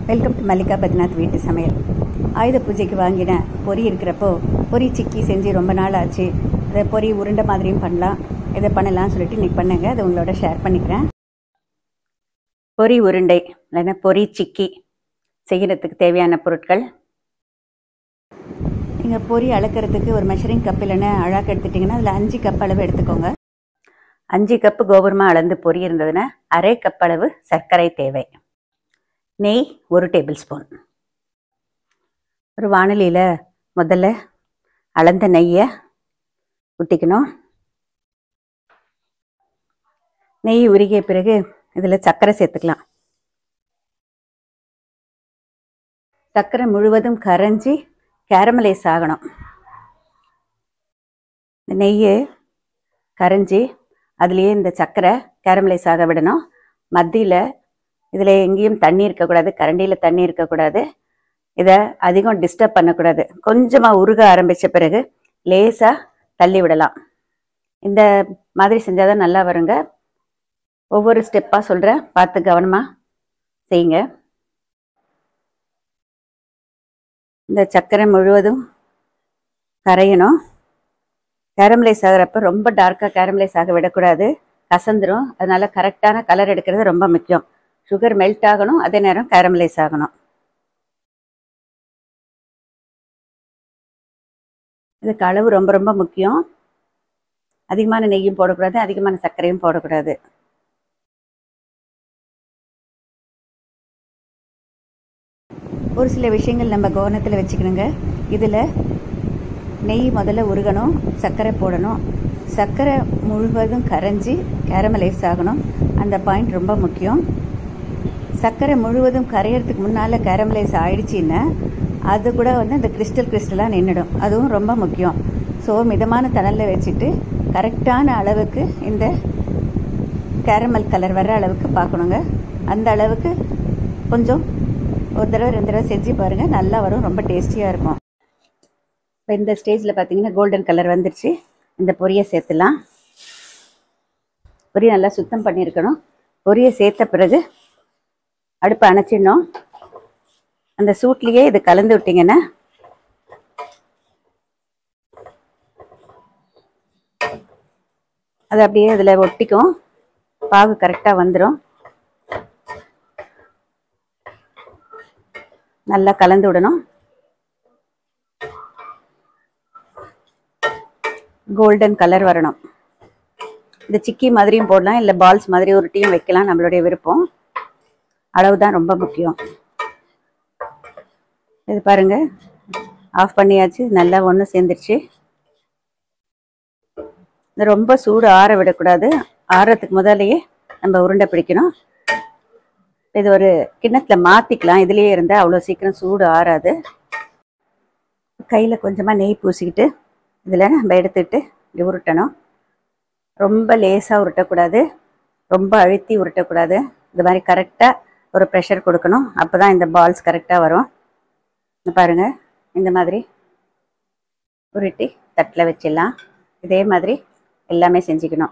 welcome to Mallika பத்நாத் வீட்டு சமையல் ஆயுத பூஜைக்கு வாங்கின பொரி இருக்கிறப்போ பொரி சிக்கி செஞ்சு ரொம்ப நாள் ஆச்சு அதை பொரி உருண்டை மாதிரியும் பண்ணலாம் இதை பண்ணலாம்னு சொல்லிட்டு இன்னைக்கு பண்ணுங்க அதை உங்களோட ஷேர் பண்ணிக்கிறேன் பொரி உருண்டை இல்லைன்னா பொரி சிக்கி செய்கிறதுக்கு தேவையான பொருட்கள் நீங்கள் பொரி அளக்கிறதுக்கு ஒரு மெஷரிங் கப் இல்லைன்னா அழாக்கு எடுத்துட்டிங்கன்னா அதில் அஞ்சு கப் அளவு எடுத்துக்கோங்க அஞ்சு கப்பு கோபுரமா அளந்து பொரி இருந்ததுன்னா அரை கப் அளவு சர்க்கரை தேவை நெய் ஒரு டேபிள் ஸ்பூன் ஒரு வானலியில் முதல்ல அளந்த நெய்யை ஊற்றிக்கணும் நெய் உருகிய பிறகு இதில் சர்க்கரை சேர்த்துக்கலாம் சர்க்கரை முழுவதும் கரைஞ்சி கேரமலைஸ் ஆகணும் இந்த நெய் கரைஞ்சி அதுலேயே இந்த சர்க்கரை கேரமலைஸ் ஆக விடணும் மத்தியில் இதில் எங்கேயும் தண்ணி இருக்கக்கூடாது கரண்டியில் தண்ணி இருக்கக்கூடாது இதை அதிகம் டிஸ்டர்ப் பண்ணக்கூடாது கொஞ்சமாக உருக ஆரம்பித்த பிறகு லேசாக தள்ளி விடலாம் இந்த மாதிரி செஞ்சால் தான் நல்லா வருங்க ஒவ்வொரு ஸ்டெப்பாக சொல்கிறேன் பார்த்து கவனமாக செய்யுங்க இந்த சர்க்கரை முழுவதும் கரையணும் கேரமலைஸ் ஆகிறப்ப ரொம்ப டார்க்காக கேரமலைஸ் ஆக விடக்கூடாது கசந்துரும் அதனால கரெக்டான கலர் எடுக்கிறது ரொம்ப முக்கியம் சுகர் மெல்ட் ஆகணும் அதே நேரம் கேரமலைஸ் ஆகணும் இதுக்கு அளவு ரொம்ப ரொம்ப முக்கியம் அதிகமான நெய்யும் போடக்கூடாது அதிகமான சர்க்கரையும் போடக்கூடாது ஒரு சில விஷயங்கள் நம்ம கவனத்தில் வச்சுக்கணுங்க இதில் நெய் முதல்ல உருகணும் சர்க்கரை போடணும் சர்க்கரை முழுவதும் கரைஞ்சி கேரமலைஸ் ஆகணும் அந்த பாயிண்ட் ரொம்ப முக்கியம் சர்க்கரை முழுவதும் கரையிறதுக்கு முன்னால் கேரமலைஸ் ஆயிடுச்சின்னா அது கூட வந்து இந்த கிறிஸ்டல் கிறிஸ்டலாக நின்றுடும் அதுவும் ரொம்ப முக்கியம் ஸோ மிதமான தணலில் வச்சுட்டு கரெக்டான அளவுக்கு இந்த கேரமல் கலர் வர்ற அளவுக்கு பார்க்கணுங்க அந்த அளவுக்கு கொஞ்சம் ஒரு தடவை ரெண்டு தடவை செஞ்சு பாருங்கள் நல்லா வரும் ரொம்ப டேஸ்டியாக இருக்கும் இப்போ இந்த ஸ்டேஜில் பார்த்தீங்கன்னா கோல்டன் கலர் வந்துருச்சு இந்த பொரியை சேர்த்துலாம் பொரியை நல்லா சுத்தம் பண்ணியிருக்கணும் பொரியை சேர்த்த பிறகு அடுப்பை அணைச்சிடணும் அந்த சூட்லேயே இது கலந்து விட்டிங்கன்னா அது அப்படியே அதில் ஒட்டிக்கும் பாகு கரெக்டாக வந்துடும் நல்லா கலந்து விடணும் கோல்டன் கலர் வரணும் இந்த சிக்கி மாதிரியும் போடலாம் இல்லை பால்ஸ் மாதிரி உருட்டியும் வைக்கலாம் நம்மளுடைய விருப்பம் அளவு தான் ரொம்ப முக்கியம் இது பாருங்க ஆஃப் பண்ணியாச்சு நல்லா ஒன்று சேர்ந்துருச்சு இது ரொம்ப சூடு ஆற விடக்கூடாது ஆறதுக்கு முதலையே நம்ம உருண்டை பிடிக்கணும் இது ஒரு கிண்ணத்தில் மாற்றிக்கலாம் இதுலேயே இருந்தால் அவ்வளோ சீக்கிரம் சூடு ஆறாது கையில் கொஞ்சமாக நெய் பூசிக்கிட்டு இதில் நம்ம எடுத்துக்கிட்டு இப்படி உருட்டணும் ரொம்ப லேசாக உருட்டக்கூடாது ரொம்ப அழுத்தி உருட்டக்கூடாது இது மாதிரி கரெக்டாக ஒரு ப்ரெஷர் கொடுக்கணும் அப்போ தான் இந்த பால்ஸ் கரெக்டாக வரும் பாருங்கள் இந்த மாதிரி உருட்டி தட்டில் வச்சிடலாம் இதே மாதிரி எல்லாமே செஞ்சுக்கணும்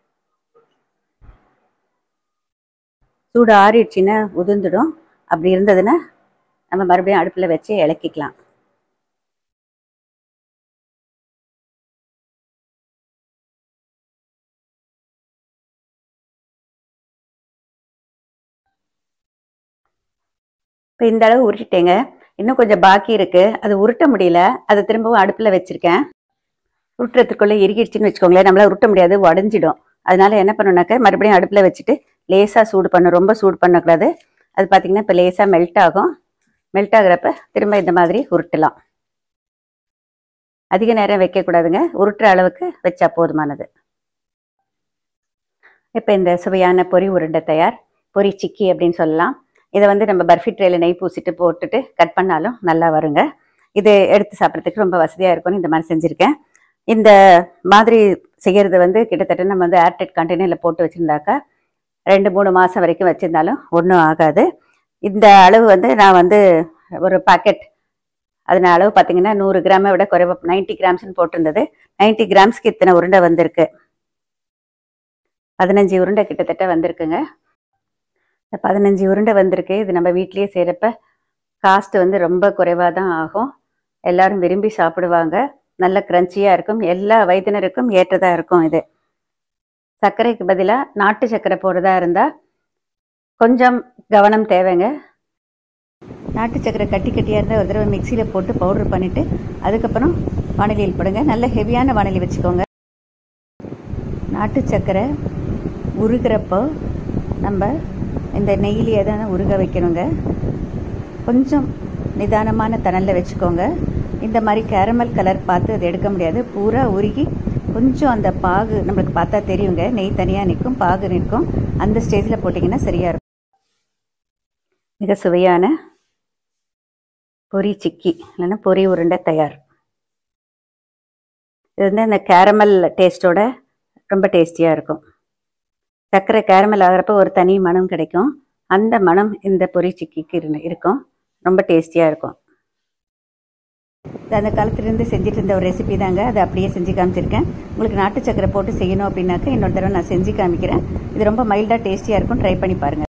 சூடு ஆறிடுச்சின்னா உதிர்ந்துடும் அப்படி இருந்ததுன்னா நம்ம மறுபடியும் அடுப்பில் வச்சு இலக்கிக்கலாம் இப்போ இந்த அளவு உருட்டிட்டேங்க இன்னும் கொஞ்சம் பாக்கி இருக்குது அது உருட்ட முடியல அதை திரும்பவும் அடுப்பில் வச்சுருக்கேன் உருட்டுறதுக்குள்ளே இறுகிடுச்சின்னு வச்சுக்கோங்களேன் நம்மளால் உருட்ட முடியாது உடஞ்சிடும் அதனால என்ன பண்ணணுனாக்க மறுபடியும் அடுப்பில் வச்சுட்டு லேசாக சூடு பண்ணும் ரொம்ப சூடு பண்ணக்கூடாது அது பார்த்திங்கன்னா இப்போ லேசாக மெல்ட் ஆகும் மெல்ட் ஆகுறப்ப திரும்ப இந்த மாதிரி உருட்டலாம் அதிக நேரம் வைக்கக்கூடாதுங்க உருட்டுற அளவுக்கு வச்சா போதுமானது இப்போ இந்த சுவையான பொரி உருண்டை தயார் பொரி சிக்கி அப்படின்னு சொல்லலாம் இதை வந்து நம்ம பர்ஃபி ட்ரேயில் நெய் பூசிட்டு போட்டுட்டு கட் பண்ணாலும் நல்லா வருங்க இது எடுத்து சாப்பிட்றதுக்கு ரொம்ப வசதியாக இருக்கும்னு இந்த மாதிரி செஞ்சுருக்கேன் இந்த மாதிரி செய்கிறது வந்து கிட்டத்தட்ட நம்ம வந்து ஏர்டெட் கண்டெய்னரில் போட்டு வச்சுருந்தாக்கா ரெண்டு மூணு மாதம் வரைக்கும் வச்சுருந்தாலும் ஒன்றும் ஆகாது இந்த அளவு வந்து நான் வந்து ஒரு பாக்கெட் அதன அளவு பார்த்தீங்கன்னா நூறு கிராமை விட குறைவா நைன்ட்டி கிராம்ஸ்னு போட்டிருந்தது நைன்ட்டி கிராம்ஸ்க்கு இத்தனை உருண்டை வந்திருக்கு பதினஞ்சு உருண்டை கிட்டத்தட்ட வந்திருக்குங்க இந்த பதினஞ்சு உருண்டை வந்திருக்கு இது நம்ம வீட்லேயே செய்கிறப்ப காஸ்ட் வந்து ரொம்ப குறைவாக தான் ஆகும் எல்லாரும் விரும்பி சாப்பிடுவாங்க நல்ல க்ரன்ச்சியாக இருக்கும் எல்லா வயதினருக்கும் ஏற்றதாக இருக்கும் இது சர்க்கரைக்கு பதிலாக நாட்டு சர்க்கரை போடுறதா இருந்தால் கொஞ்சம் கவனம் தேவைங்க நாட்டு சர்க்கரை கட்டி கட்டியாக இருந்தால் ஒரு தடவை மிக்சியில் போட்டு பவுடர் பண்ணிவிட்டு அதுக்கப்புறம் வானிலையில் போடுங்க நல்ல ஹெவியான வானிலை வச்சுக்கோங்க நாட்டு சர்க்கரை உருகிறப்போ நம்ம இந்த நெய்யிலேயே தான் உருக வைக்கணுங்க கொஞ்சம் நிதானமான தணலில் வச்சுக்கோங்க இந்த மாதிரி கேரமல் கலர் பார்த்து அதை எடுக்க முடியாது பூரா உருகி கொஞ்சம் அந்த பாகு நம்மளுக்கு பார்த்தா தெரியுங்க நெய் தனியாக நிற்கும் பாகு நிற்கும் அந்த ஸ்டேஜில் போட்டிங்கன்னா சரியாக இருக்கும் மிக சுவையான பொரி சிக்கி இல்லைன்னா பொரி உருண்டை தயார் இது வந்து அந்த கேரமல் டேஸ்ட்டோட ரொம்ப டேஸ்டியாக இருக்கும் சர்க்கரை கேரமல் ஆகிறப்ப ஒரு தனி மனம் கிடைக்கும் அந்த மனம் இந்த பொரி சிக்கிக்கு இரு- இருக்கும் ரொம்ப டேஸ்டியாக இருக்கும் இது அந்த காலத்துலேருந்து செஞ்சுட்டு இருந்த ஒரு ரெசிபி தாங்க அதை அப்படியே செஞ்சு காமிச்சிருக்கேன் உங்களுக்கு நாட்டு சக்கரை போட்டு செய்யணும் அப்படின்னாக்க இன்னொரு தடவை நான் செஞ்சு காமிக்கிறேன் இது ரொம்ப மைல்டாக டேஸ்டியாக இருக்கும் ட்ரை பண்ணி பாருங்கள்